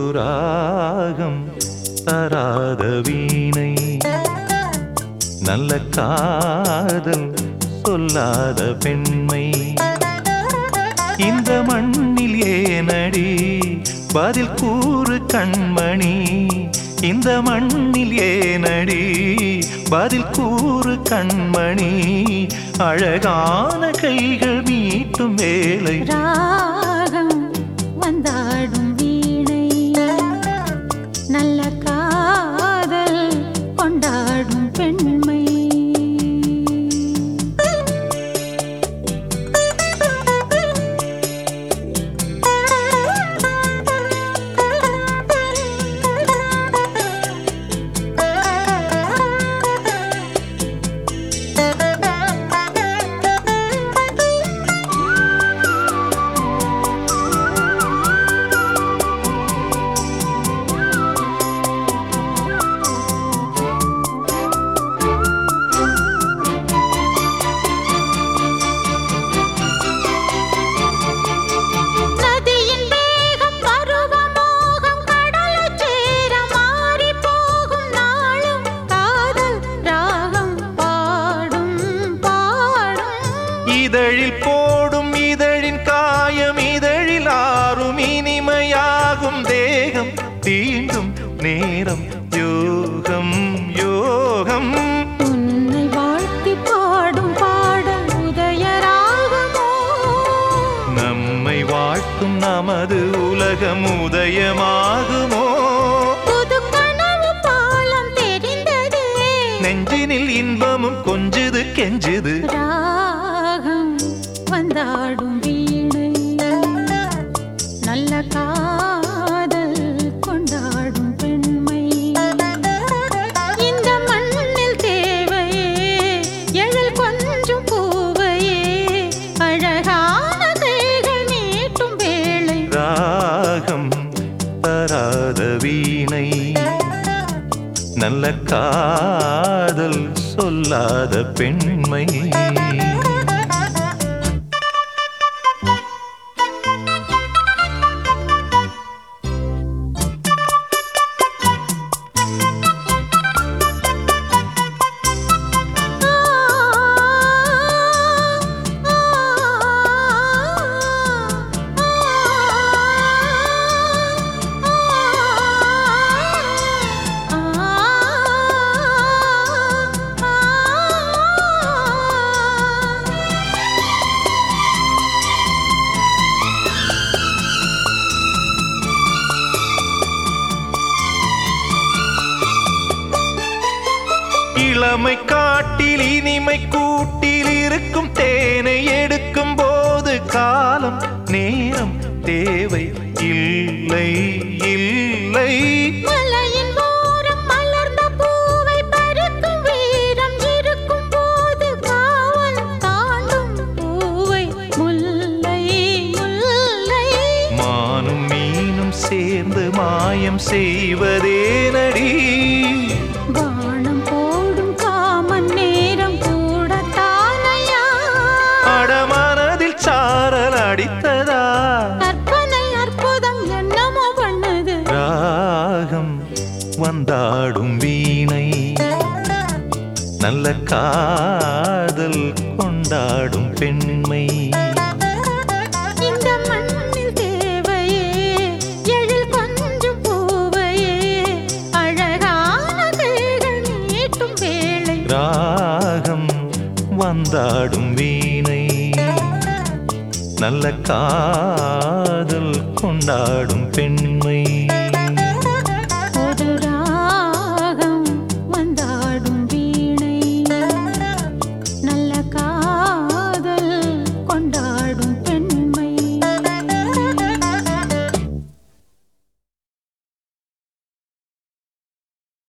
ராகம் தராத வீணை நல்ல காதல் சொல்லாத பெண்மை இந்த மண்ணில் ஏனடி பதில் கூறு கண்மணி இந்த மண்ணில் ஏனடி பதில் கூறு கண்மணி அழகான கைகள் மீட்டும் வேலை ராகம் வந்தாடும் வீணை நல்ல காதல் கொண்டாடும் பெண்மை நதியின் வேகம் பருவமோகம் கடலைச் சேர மாறிப் போகும் நாளும் காதல் ராகம் பாடும் பாடும் இதழில் போடும் இதழின் காயம் இதழில் ஆறும் இனிமையாகும் தேகம் தீண்டும் நேரம் யோகம் யோகம் உன்னை வாழ்த்தி பாடும் பாடல் உதயராகமோ நம்மை வாழ்த்தும் நமது உலகம் உதயமாகுமோ புது கனவு பாலம் தெரிந்ததே நெஞ்சினில் இன்பமும் கொஞ்சுது கெஞ்சுது ராகம் வந்தாடும் வீணை நல்ல காதல் கொண்டாடும் பெண்மை இந்த மண்ணில் தேவையே எழில் கொஞ்சம் பூவையே அழகான கைகள் நீட்டும் வேளை ராகம் தராத வீணை நல்ல காதல் சொல்லாத பெண்மை இளமை காட்டில் இனிமை கூட்டில் இருக்கும் தேனை எடுக்கும் போது காலம் நேரம் தேவை இல்லை இல்லை மலையின் ஓரம் மலர்ந்த பூவை பறிக்கும் வீரம் இருக்கும் போது காவல் தாண்டும் பூவை முல்லை முல்லை மானும் மீனும் சேர்ந்து மாயம் செய்வதேனடி வானம் போடும் காமன் நேரம் கூட தானையா அடமனதில் சாரல் அடித்ததா கற்பனை அற்புதம் என்னமோ பண்ணுது ராகம் வந்தாடும் வீணை நல்ல காதல் கொண்டாடும் பெண்மை இந்த மண்ணில் தேவையே எழில் கொஞ்சம் பூவையே அழகான கைகள் நீட்டும் வேளை ராகம் வந்தாடும் வீணை நல்ல காதல் கொண்டாடும் பெண்மை